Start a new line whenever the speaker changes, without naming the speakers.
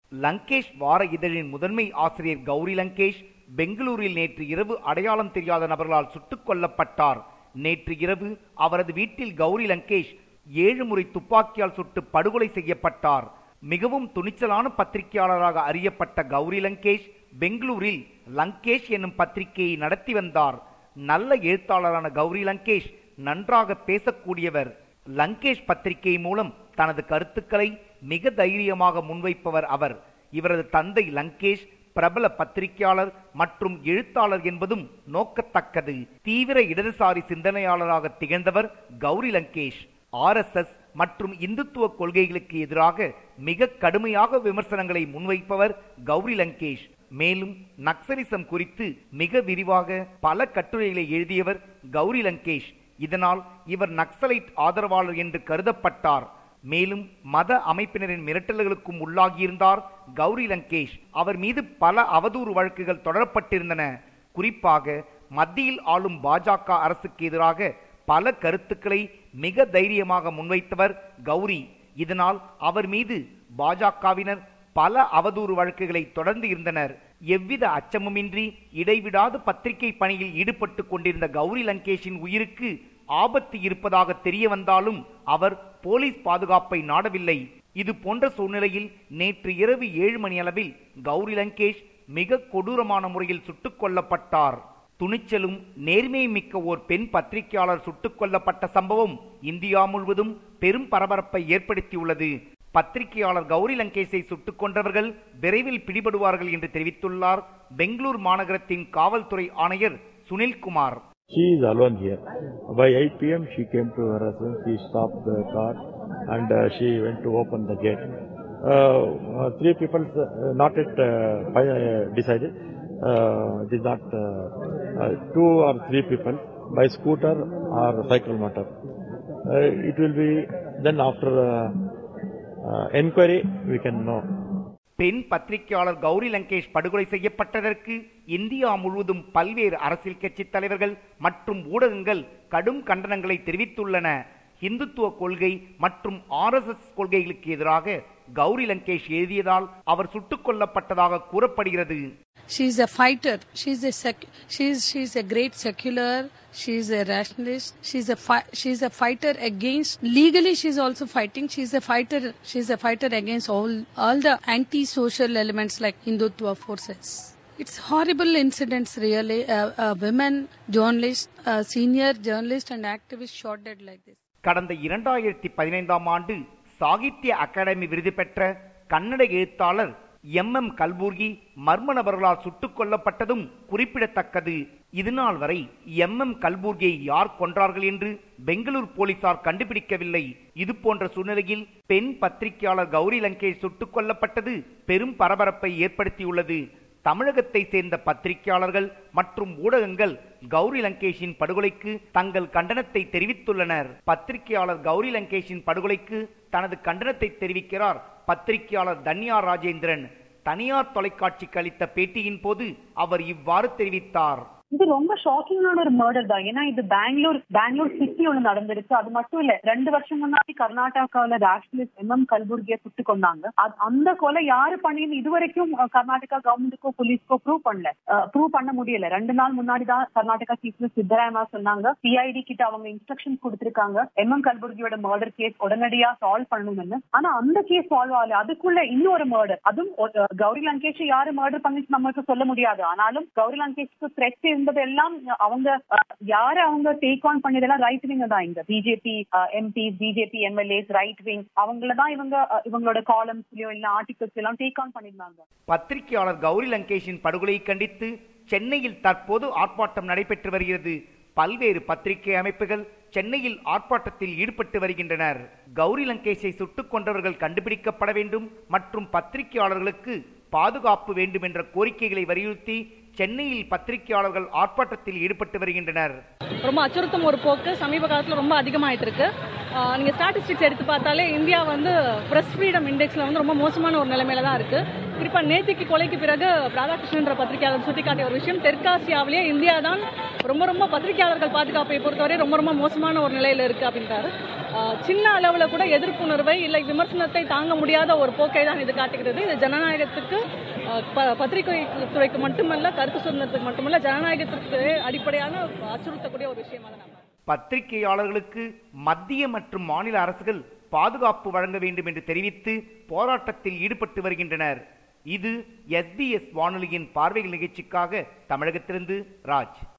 லங்கேஷ் வார இதழின் முதன்மை ஆசிரியர் கௌரி லங்கேஷ் பெங்களூரில் நேற்று இரவு அடையாளம் தெரியாத நபர்களால் சுட்டுக் கொல்லப்பட்டார் நேற்று இரவு அவரது வீட்டில் கௌரி லங்கேஷ் ஏழு முறை துப்பாக்கியால் சுட்டு படுகொலை செய்யப்பட்டார் மிகவும் துணிச்சலான பத்திரிகையாளராக அறியப்பட்ட கௌரி லங்கேஷ் பெங்களூரில் லங்கேஷ் என்னும் பத்திரிகையை நடத்தி வந்தார் நல்ல எழுத்தாளரான கௌரி லங்கேஷ் நன்றாக பேசக்கூடியவர் லங்கேஷ் பத்திரிகை மூலம் தனது கருத்துக்களை மிக தைரியமாக முன்வைப்பவர் அவர் இவரது தந்தை லங்கேஷ் பிரபல பத்திரிகையாளர் மற்றும் எழுத்தாளர் என்பதும் நோக்கத்தக்கது தீவிர இடதுசாரி சிந்தனையாளராக திகழ்ந்தவர் கௌரி லங்கேஷ் ஆர்எஸ்எஸ் மற்றும் இந்துத்துவ கொள்கைகளுக்கு எதிராக மிக கடுமையாக விமர்சனங்களை முன்வைப்பவர் கௌரி லங்கேஷ் மேலும் நக்சலிசம் குறித்து மிக விரிவாக பல கட்டுரைகளை எழுதியவர் கௌரி லங்கேஷ் இதனால் இவர் நக்சலைட் ஆதரவாளர் என்று கருதப்பட்டார் மேலும் மத அமைப்பினரின் மிரட்டல்களுக்கும் உள்ளாகியிருந்தார் கௌரி லங்கேஷ் அவர் மீது பல அவதூறு வழக்குகள் தொடரப்பட்டிருந்தன குறிப்பாக மத்தியில் ஆளும் பாஜக அரசுக்கு எதிராக பல கருத்துக்களை மிக தைரியமாக முன்வைத்தவர் கௌரி இதனால் அவர் மீது பாஜகவினர் பல அவதூறு வழக்குகளை தொடர்ந்து இருந்தனர் எவ்வித அச்சமுமின்றி இடைவிடாது பத்திரிகை பணியில் ஈடுபட்டு கொண்டிருந்த கௌரி லங்கேஷின் உயிருக்கு ஆபத்து இருப்பதாக தெரிய வந்தாலும் அவர் போலீஸ் பாதுகாப்பை நாடவில்லை இது போன்ற சூழ்நிலையில் நேற்று இரவு ஏழு மணி அளவில் கௌரி லங்கேஷ் மிக கொடூரமான முறையில் சுட்டுக் கொல்லப்பட்டார் துணிச்சலும் நேர்மையும் மிக்க ஓர் பெண் பத்திரிகையாளர் சுட்டுக் கொல்லப்பட்ட சம்பவம் இந்தியா முழுவதும் பெரும் பரபரப்பை ஏற்படுத்தியுள்ளது பத்திரிகையாளர் கௌரி லங்கேஷை சுட்டுக் கொன்றவர்கள் விரைவில் பிடிபடுவார்கள் என்று தெரிவித்துள்ளார் பெங்களூர் மாநகரத்தின் காவல்துறை ஆணையர் Sunil Kumar
She is alone here. By 8 p.m. she came to her residence. She stopped the car and uh, she went to open the gate. Uh, uh, three people, uh, not yet uh, fi- uh, decided. Uh, it is not uh, uh, two or three people by scooter or cycle motor. Uh, it will be then after uh, uh, enquiry we can know.
பெண் பத்திரிகையாளர் கௌரி லங்கேஷ் படுகொலை செய்யப்பட்டதற்கு India முழுவதும் பல்வேறு அரசியல் கட்சி தலைவர்கள் மற்றும் ஊடகங்கள் கடும் கண்டனங்களை தெரிவித்துள்ளன இந்துத்துவ கொள்கை மற்றும் ஆர்எஸ்எஸ் கொள்கைகளுக்கு எதிராக கௌரி லங்கேஷ் எழுதியதால் அவர் சுட்டுக் கொல்லப்பட்டதாக கூறப்படுகிறது
She's a fighter. She's a sec- she's she's a great secular. She's a rationalist. She's a fi- she's a fighter against legally. She's also fighting. She's a fighter. She's a fighter against all all the anti-social elements like Hindutva forces. It's horrible incidents. Really, uh, uh, women journalists, uh, senior journalists and activists shot dead like this.
கடந்த இரண்டாயிரத்தி பதினைந்தாம் ஆண்டு Sahitya academy விருது பெற்ற கன்னட எழுத்தாளர் M M கல்பூர்கி மர்ம நபர்களால் சுட்டுக் கொல்லப்பட்டதும் குறிப்பிடத்தக்கது இதுநாள் வரை எம் எம் கல்பூர்கியை யார் கொன்றார்கள் என்று பெங்களூர் போலீசார் கண்டுபிடிக்கவில்லை இது போன்ற சூழ்நிலையில் பெண் பத்திரிகையாளர் கௌரி லங்கேஷ் சுட்டுக் கொல்லப்பட்டது பெரும் பரபரப்பை ஏற்படுத்தியுள்ளது தமிழகத்தை சேர்ந்த பத்திரிகையாளர்கள் மற்றும் ஊடகங்கள் கௌரி லங்கேஷின் படுகொலைக்கு தங்கள் கண்டனத்தை தெரிவித்துள்ளனர் பத்திரிகையாளர் கௌரி லங்கேஷின் படுகொலைக்கு தனது கண்டனத்தை தெரிவிக்கிறார் பத்திரிகையாளர் தன்யா ராஜேந்திரன் தனியார் தொலைக்காட்சிக்கு அளித்த பேட்டியின் போது அவர் இவ்வாறு தெரிவித்தார்
இது ரொம்ப ஷாக்கிங்கான ஒரு மர்டர் தான் ஏன்னா இது பெங்களூர் பெங்களூர் சிட்டி ஒண்ணு நடந்திருக்கு அது மட்டும் இல்ல ரெண்டு வருஷம் முன்னாடி கர்நாடகாவில ராஷ்டிலிஸ்ட் எம் எம் கல்புர்கிய சுட்டு கொண்டாங்க அது- அந்த கொலை யாரு பண்ணின்னு இதுவரைக்கும் அஹ், கர்நாடகா கவர்மெண்ட்டுக்கோ போலீஸ்க்கோ ப்ரூவ் பண்ணல ப்ரூவ் பண்ண முடியல ரெண்டு நாள் முன்னாடி தான் கர்நாடகா சீஃப் மினிஸ்டர் சித்தராமையா சொன்னாங்க சிஐடி கிட்ட அவங்க இன்ஸ்ட்ரக்ஷன் கொடுத்திருக்காங்க எம் எம் கல்புர்கியோட மர்டர் கேஸ் உடனடியா சால்வ் பண்ணணும்னு ஆனா அந்த கேஸ் சால்வ் ஆகல அதுக்குள்ள இன்னொரு மர்டர் அதுவும் ஒரு- கௌரி லங்கேஷ் யாரு மர்டர் பண்ணிச்சு நம்மளுக்கு சொல்ல முடியாது ஆனாலும் கௌரி லங்கேஷ்க்கு த்ரெட் இருந்தது எல்லாம் அவங்க அஹ், யாரு அவங்க டேக் ஆன் பண்ணதெல்லாம் ரைட் விங் தான் இங்க BJP MP BJP MLAs right wing அவங்கள தான் இவங்க அஹ், இவங்களோட காலம்ஸ்லயோ இல்ல ஆர்டிகல்ஸ் எல்லாம் டேக் ஆன் பண்ணிருந்தாங்க
பத்திரிகையாளர் கௌரி லங்கேஷின் படுகொலையை கண்டித்து சென்னையில் தற்போது ஆர்ப்பாட்டம் நடைபெற்று வருகிறது பல்வேறு பத்திரிகை அமைப்புகள் சென்னையில் ஆர்ப்பாட்டத்தில் ஈடுபட்டு வருகின்றனர் கௌரி லங்கேஷை சுட்டுக் கொன்றவர்கள் கண்டுபிடிக்கப்பட வேண்டும் மற்றும் பத்திரிகையாளர்களுக்கு பாதுகாப்பு வேண்டும் என்ற கோரிக்கைகளை வலியுறுத்தி சென்னையில் பத்திரிகையாளர்கள் ஆர்ப்பாட்டத்தில் ஈடுபட்டு வருகின்றனர்
ரொம்ப அச்சுறுத்தும் ஒரு போக்கு சமீப காலத்தில் ரொம்ப அதிகமாயிட்டு இருக்கு ஆஹ் நீங்க ஸ்டாட்டிஸ்டிக்ஸ் எடுத்து பார்த்தாலே இந்தியா வந்து பிரஸ் ஃப்ரீடம் இண்டெக்ஸ்ல வந்து ரொம்ப மோசமான ஒரு நிலைமையில தான் இருக்கு குறிப்பா நேத்திக்கு கொலைக்கு பிறகு ராதாகிருஷ்ணன்ற பத்திரிகையாளர் சுட்டிக்காட்டிய ஒரு விஷயம் தெற்காசியாவிலேயே இந்தியா தான் ரொம்ப ரொம்ப பத்திரிகையாளர்கள் பாதுகாப்பை பொறுத்தவரை ரொம்ப ரொம்ப மோசமான ஒரு நிலையில இருக்கு அப்படின்றாரு ஆஹ், சின்ன அளவில் கூட எதிர்ப்புணர்வை இல்லை விமர்சனத்தை தாங்க முடியாத ஒரு போக்கை தான் இது காட்டுகிறது இது ஜனநாயகத்துக்கு ஆஹ், ப- பத்திரிகை துறைக்கு மட்டுமல்ல கருத்து சுதந்திரத்துக்கு மட்டுமல்ல ஜனநாயகத்திற்கு அடிப்படையான அச்சுறுத்தக்கூடிய ஒரு விஷயமா தான் நான் பார்க்கிறேன்.
பத்திரிகையாளர்களுக்கு மத்திய மற்றும் மாநில அரசுகள் பாதுகாப்பு வழங்க வேண்டும் என்று தெரிவித்து போராட்டத்தில் ஈடுபட்டு வருகின்றனர் இது எஸ்பிஎஸ் வானொலியின் பார்வைகள் நிகழ்ச்சிக்காக தமிழகத்திலிருந்து ராஜ்